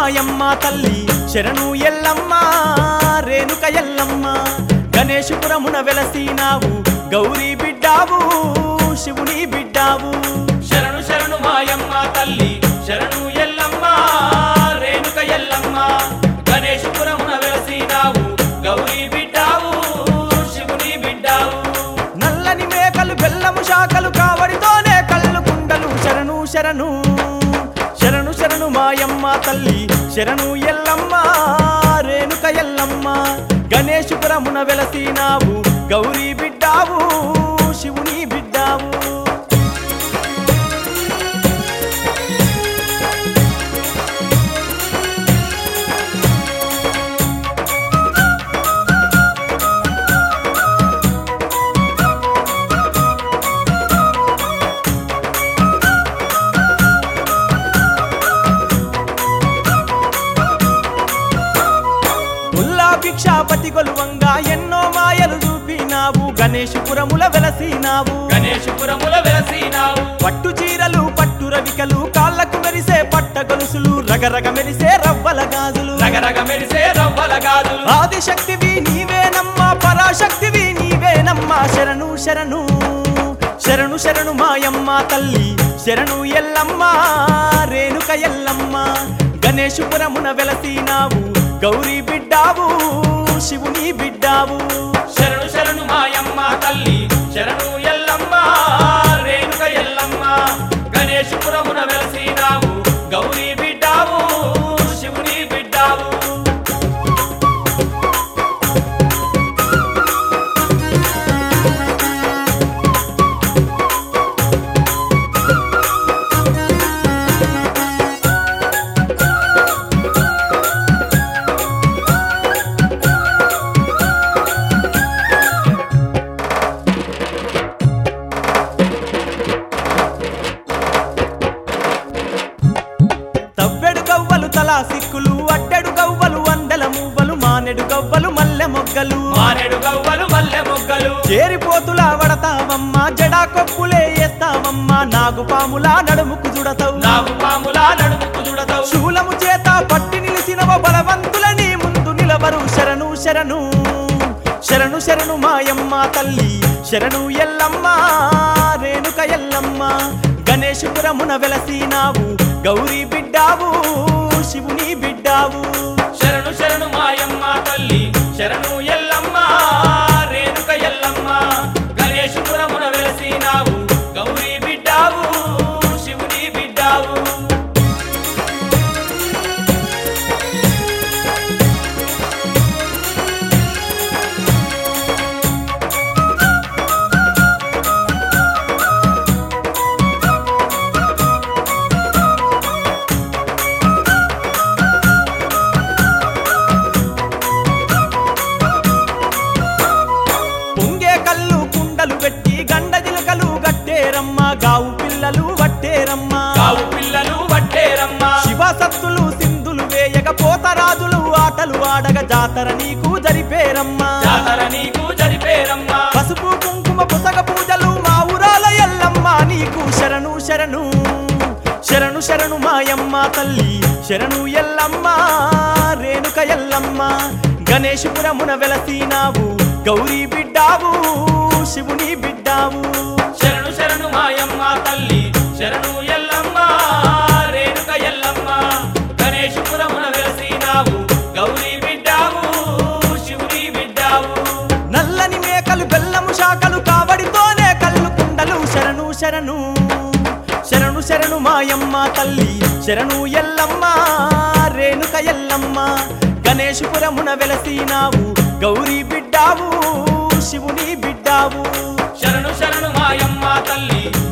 మాయమ్మ తల్లి శరణు ఎల్లమ్మ రేణుక ఎల్లమ్మ గణేశపురమున వెలసినావు గౌరీ బిడ్డావు శివుని బిడ్డావు శరణు శరణు మాయమ్మ తల్లి శరణు ఎల్లమ్మ రేణుక ఎల్లమ్మ గణేశపురమున వెలసినావు గౌరీ బిడ్డావు శివుని బిడ్డావు నల్లని మేకలు బెల్లము శాఖలు కావడితోనే కళ్ళు కుండలు శరణు శరణు శరణు శరణు మాయమ్మ తల్లి శరణు ఎల్లమ్మ రేణుక ఎల్లమ్మ గణేశపురమున వెలసినావు గౌరీ బిడ్డావు శివుని బిడ్డావు ఉల్లా భిక్షాపతి గొలువంగా ఎన్నో మాయలు చూపినావు గణేశపురముల వెలసినావు గణేశపురముల వెలసినావు పట్టు చీరలు పట్టు రవికలు కాళ్ళకు మెరిసే పట్ట గొలుసులు రగరగ మెరిసే రవ్వల గాజులు రగరగ మెరిసే రవ్వల గాజులు ఆదిశక్తివి నీవేనమ్మా పరాశక్తివి నీవేనమ్మా శరణు శరణు శరణు శరణు మాయమ్మ తల్లి శరణు ఎల్లమ్మ రేణుక ఎల్లమ్మ గణేశపురమున వెలసినావు గౌరీ బిడ్డావు శివుని బిడ్డావు శరణు శరణు మాయమ్మ తల్లి శరణు ఎల్లమ్మ రేణుక ఎల్లమ్మ గణేశపురమున వెలసినావు గౌరీ బిడ్డావు శివుని బిడ్డావు తవ్వెడు గవ్వలు తలా సిక్కులు అడ్డెడు గవ్వలు వందల మువ్వలు మానెడు గవ్వలు మల్లె మొగ్గలు మారెడు గవ్వలు మల్లె మొగ్గలు చేరిపోతులా వడతావమ్మా జడా కొప్పులే వేస్తావమ్మా నాగు పాములా నడుముకు జుడతావు నాగు పాములా నడుముకు చుడతావు శూలము చేత పట్టి నిలిసినవ బలవంతులని ముందు నిలవరు శరణు శరణు శరణు శరణు మాయమ్మ తల్లి శరణు ఎల్లమ్మ రేణుక ఎల్లమ్మ గణేశపురమున వెలసినావు గౌరీ బిడ్డావు శివుని బిడ్డావు శరణు శరణు మాయమ్మ తల్లి శరణు ఎల్లమ్మ రేణుక ఎల్లమ్మ గణేశపురమున వెలసినావు గౌరీ బిడ్డావు శివుని బిడ్డావు పొంగే కళ్ళు కుండలు పెట్టి గండ జిలుకలు గట్టేరమ్మ గావు పిల్లలు వట్టేరమ్మ కావు పిల్లలు వట్టేరమ్మ శివ సత్తులు సింధులు వేయక పోతరాజులు ఆటలు ఆడగ జాతర నీకు జరిపేరమ్మా జాతర నీకు జరిపేరమ్మ పసుపు కుంకుమ పుసగ పూజలు మా ఊరాల ఎల్లమ్మ నీకు శరణు శరణు శరణు శరణు మాయమ్మ తల్లి శరణు ఎల్లమ్మ రేణుక ఎల్లమ్మ గణేశపురమున వెలసినావు గౌరీ బిడ్డావు శివుని బిడ్డావు శరణు శరణు మాయమ్మ తల్లి శరణు ఎల్లమ్మ రేణుక ఎల్లమ్మ గణేశపురమున వెలసినావు గౌరీ బిడ్డావు శివుని బిడ్డావు నల్లని మేకలు బెల్లము శాఖలు కావడితోనే కళ్ళు కుండలు శరణు శరణు శరణు శరణు మాయమ్మ తల్లి శరణు ఎల్లమ్మ రేణుక ఎల్లమ్మ గణేశపురమున వెలసినావు గౌరీ బిడ్డావు శివుని బిడ్డావు శరణు శరణు మాయమ్మ తల్లి